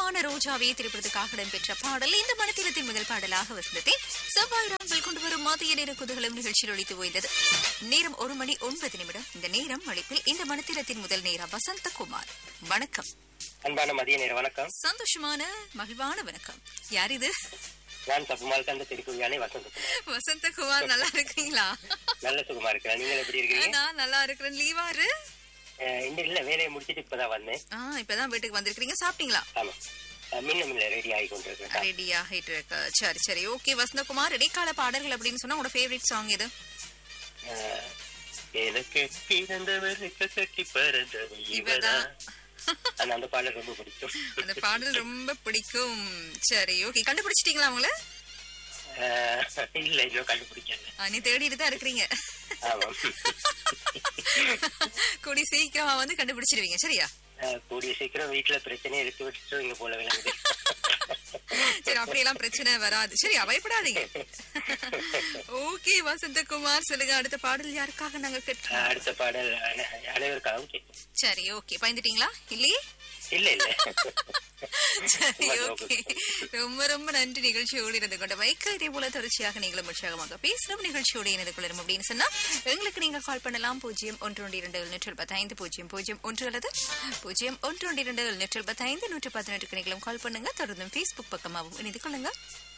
மனமான ரோஜாவே திரைப்படத்துக்காக இடம்பெற்ற பாடல் இந்த மனத்திலத்தின் முதல் பாடலாக வசந்தத்தை செவ்வாய் ராம்கள் கொண்டு வரும் மதிய நேர குதூகலம் நிகழ்ச்சியில் ஒழித்து ஓய்ந்தது நேரம் ஒரு மணி ஒன்பது நிமிடம் இந்த நேரம் அழைப்பில் இந்த மனத்திலத்தின் முதல் நேரம் வசந்தகுமார் வணக்கம் அன்பான மதிய நேர வணக்கம் சந்தோஷமான மகிழ்வான வணக்கம் யார் இது நான் தப்புமால் தந்த திருக்குவியானே வசந்தகுமார் வசந்தகுமார் நல்லா இருக்கீங்களா நல்ல சுகமா இருக்கிறேன் நீங்கள் எப்படி இருக்கிறீங்க நான் நல்லா இருக்கிறேன் லீவாரு அஹ் இந்த இல்ல வேலையை முடிச்சிட்டு இப்பதான் வந்தேன் ஆ இப்பதான் வீட்டுக்கு வந்திருக்கீங்க சாப்பிட்டீங்களா ஆமா அஹ் மின்ன மின்ன ரெடி ஆகி கொண்டிருக்கிறேன் ரெடி ஆகிட்டு இருக்கு சரி சரி ஓகே வசந்தகுமார் இடைக்கால பாடல்கள் அப்படின்னு சொன்னா உங்களோட ஃபேவரட் சாங் இது அஹ் எனக்கு பிறந்தவர் கட்டி பறந்தவர் இவதான். இவதான் அந்த அந்த பாடல் ரொம்ப பிடிக்கும் அந்த பாடல் ரொம்ப பிடிக்கும் சரி ஓகே கண்டுபிடிச்சிட்டீங்களா அவங்கள அஹ் இல்ல இன்னும் கண்டுபிடிக்கல ஆ, நீ தேடிட்டு தான் இருக்கிறீங்க ஆமா கூடி சீக்கிரமா வந்து கண்டுபிடிச்சிடுவீங்க சரியா அஹ் கூடிய சீக்கிரம் வீட்டுல பிரச்சனையை எடுத்து வச்சுட்டு இங்க போல விளங்குது சரி அப்படியெல்லாம் பிரச்சனை வராது சரி பயப்படாதீங்க ஓகே வசந்தகுமார் சொல்லுங்க அடுத்த பாடல் யாருக்காக நாங்க அஹ் கேட்கலாம் அடுத்த பாடல் அன- அனைவருக்காகவும் கேட்கும் சரி ஓகே பயந்துட்டீங்களா இல்லையே இல்ல இல்ல சரி ரொம்ப ஓகே ரொம்ப ரொம்ப நன்றி நிகழ்ச்சியோடு இருந்து கொண்ட வைக்க இதே போல தொடர்ச்சியாக நீங்களும் உற்சாகமாக பேசணும் நிகழ்ச்சியோடு இணைந்து கொள்ளணும் அப்படின்னு சொன்னா எங்களுக்கு நீங்க கால் பண்ணலாம் பூஜ்ஜியம் ஒன்று ஒன்று இரண்டு நூற்றி எழுபத்தைந்து பூஜ்ஜியம் பூஜ்ஜியம் ஒன்று அல்லது பூஜ்ஜியம் ஒன்று ஒன்று இரண்டு நூற்றி எழுபத்தைந்து நூற்றி பதினெட்டுக்கு நீங்களும் கால் பண்ணுங்க தொடர்ந்தும் ஃபேஸ்புக் பக்கமாகவும் இணைந்து கொள்ளுங்க